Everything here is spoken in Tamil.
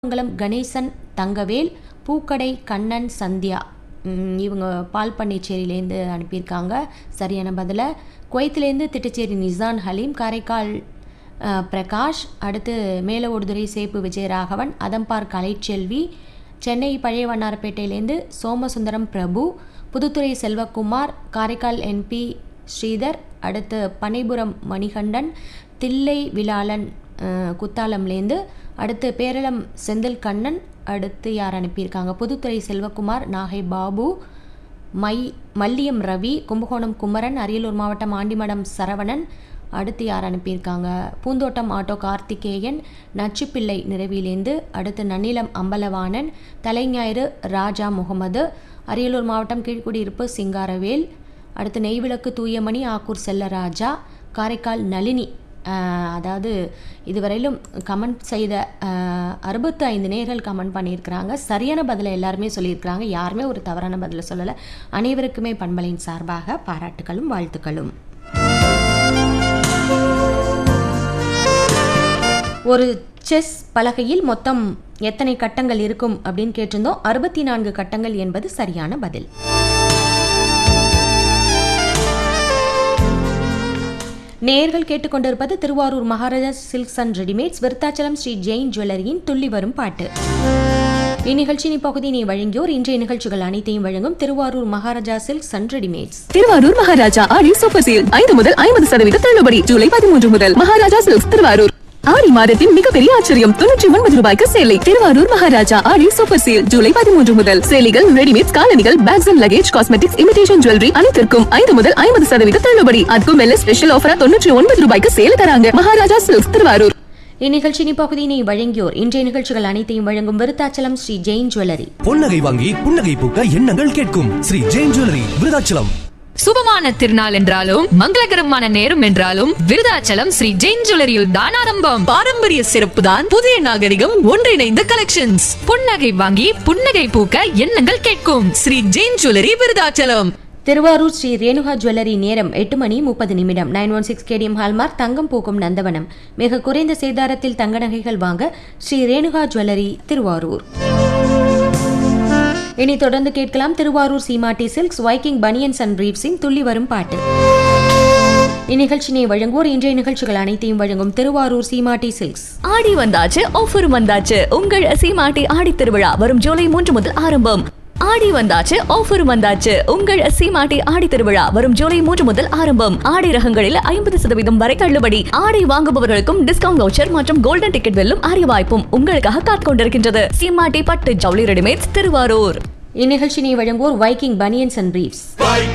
மங்கலம் கணேசன் தங்கவேல் பூக்கடை கண்ணன் சந்தியா ம், இவங்க பால் பண்ணைச்சேரியிலேருந்து அனுப்பியிருக்காங்க சரியான பதிலை குவைத்திலேருந்து திட்டச்சேரி நிசான் ஹலீம் காரைக்கால் அஹ், பிரகாஷ் அடுத்து மேலவொடுதுறை சேப்பு விஜயராகவன் அதம்பார் கலைச்செல்வி சென்னை பழைய வண்ணாரப்பேட்டையிலேருந்து சோமசுந்தரம் பிரபு புதுத்துறை செல்வகுமார் காரைக்கால் என்பி ஸ்ரீதர் அடுத்து பனைபுரம் மணிகண்டன் தில்லை விலாளன் அஹ், குத்தாலம்லேருந்து அடுத்து பேரளம் செந்தில் கண்ணன் அடுத்து யார் அனுப்பியிருக்காங்க புதுத்துறை செல்வகுமார் நாகை பாபு மை மல்லியம் ரவி கும்பகோணம் குமரன் அரியலூர் மாவட்டம் ஆண்டிமடம் சரவணன் அடுத்து யார் அனுப்பியிருக்காங்க பூந்தோட்டம் ஆட்டோ கார்த்திகேயன் நச்சுப்பிள்ளை நிறைவிலேந்து அடுத்து நன்னிலம் அம்பலவாணன் தலைஞாயிறு ராஜா முகமது அரியலூர் மாவட்டம் கீழ்குடியிருப்பு சிங்காரவேல் அடுத்து நெய்விளக்கு தூயமணி ஆக்கூர் செல்லராஜா காரைக்கால் நளினி ஆஹ் அதாவது இதுவரையிலும் கமெண்ட் செய்த அறுபத்து ஐந்து நேர்கள் கமெண்ட் பண்ணியிருக்கிறாங்க சரியான பதிலை எல்லாருமே சொல்லியிருக்கிறாங்க யாருமே ஒரு தவறான பதிலை சொல்லலை அனைவருக்குமே பண்பலையின் சார்பாக பாராட்டுகளும் வாழ்த்துக்களும் ஒரு செஸ் பலகையில் மொத்தம் எத்தனை கட்டங்கள் இருக்கும் அப்படின்னு கேட்டிருந்தோம் அறுபத்தி நான்கு கட்டங்கள் என்பது சரியான பதில் நேர்கள் கேட்டுக்கொண்டிருப்பது Thiruvarur Maharaja silks and readymades Virudhachalam Sri Jain ஜுவல்லரியின் துள்ளி வரும் பாட்டு இந்நிகழ்ச்சியின் பகுதியினை வழங்கியோர் இன்றைய நிகழ்ச்சிகள் அனைத்தையும் வழங்கும் Thiruvarur Maharaja silks and readymades Thiruvarur Maharaja Aadi super sale ஐந்து முதல் ஐம்பது சதவீத தள்ளுபடி ஜூலை பதிமூன்று முதல் மகாராஜா சில்க்ஸ் திருவாரூர் ஆடி மாதத்தின் மிகப்பெரிய ஆச்சரியம் தொண்ணூற்றி ஒன்பது ரூபாய்க்கு சேலை திருவாரூர் மகாராஜா ஆடி சூப்பர் சேல் ஜூலை பதிமூன்று முதல் சேலைகள் ரெடிமேட் காலணிகள் bags and luggage cosmetics imitation jewellery அனைத்திற்கும் ஐந்து முதல் ஐம்பது சதவீத தள்ளுபடி அதுக்கும் மேல ஸ்பெஷல் ஆஃபரா தொண்ணூற்றி ஒன்பது ரூபாய்க்கு சேல தராங்க மகாராஜா சில்க்ஸ் திருவாரூர் இந்நிகழ்ச்சியின் பகுதியினை வழங்கியோர் இன்றைய நிகழ்ச்சிகள் அனைத்தையும் வழங்கும் விருத்தாச்சலம் ஸ்ரீ ஜெயின் ஜுவல்லரி பொன்னகை வாங்கி புன்னகை பூக்க எண்ணங்கள் கேட்கும் ஸ்ரீ ஜெயின் ஜுவல்லரி விருதாச்சலம் சுபமான திருநாள் என்றாலும் மங்களகரமான நேரம் என்றாலும் விருதாச்சலம் ஸ்ரீ ஜெயின் ஜுவல்லரியில் தான் ஆரம்பம் பாரம்பரிய சிறப்பு தான் புதிய நாகரிகம் ஒன்றிணைந்த கலெக்ஷன்ஸ் புன்னகை வாங்கி புன்னகை பூக்க எண்ணங்கள் கேட்கும் ஸ்ரீ ஜெயின் ஜுவல்லரி விருதாச்சலம் திருவாரூர் ஸ்ரீ ரேணுகா ஜுவல்லரி நேரம் எட்டு மணி முப்பது நிமிடம் nine one six KDM hallmark தங்கம் பூக்கும் நந்தவனம் மிக குறைந்த சேதாரத்தில் தங்க நகைகள் வாங்க ஸ்ரீ ரேணுகா ஜுவல்லரி திருவாரூர் இனி தொடர்ந்து கேட்கலாம் Thiruvarur Seematti silks Viking banians and பிரீப்ஸின் துள்ளி வரும் பாட்டு இந்நிகழ்ச்சியை வழங்குவோர் இன்றைய நிகழ்ச்சிகள் அனைத்தையும் வழங்கும் திருவாரூர் சீமாட்டி சில்க்ஸ் ஆடி வந்தாச்சு ஆஃபர் வந்தாச்சு உங்கள் சீமாட்டி ஆடி திருவிழா வரும் ஜூலை மூன்று முதல் ஆரம்பம் ஆடி வந்தாச்சு ஆஃபர் வந்தாச்சு உங்கள் சீமாட்டி ஆடி திருவிழா வரும் ஜூலை மூன்று முதல் ஆரம்பம் ஆடி ரகங்களில் ஐம்பது சதவீதம் வரை தள்ளுபடி ஆடை வாங்குபவர்களுக்கும் டிஸ்கவுண்ட் வவுச்சர் மற்றும் கோல்டன் டிக்கெட் வெல்லும் அரிய வாய்ப்பும் உங்களுக்காக காத்துக் கொண்டிருக்கின்றது சீமாட்டி பட்டு ஜவுளி ரெடிமேட்ஸ் திருவாரூர் இந்நிகழ்ச்சியை வழங்குவோர் வைக்கிங் பனியன்ஸ் அண்ட் பிரீப்ஸ்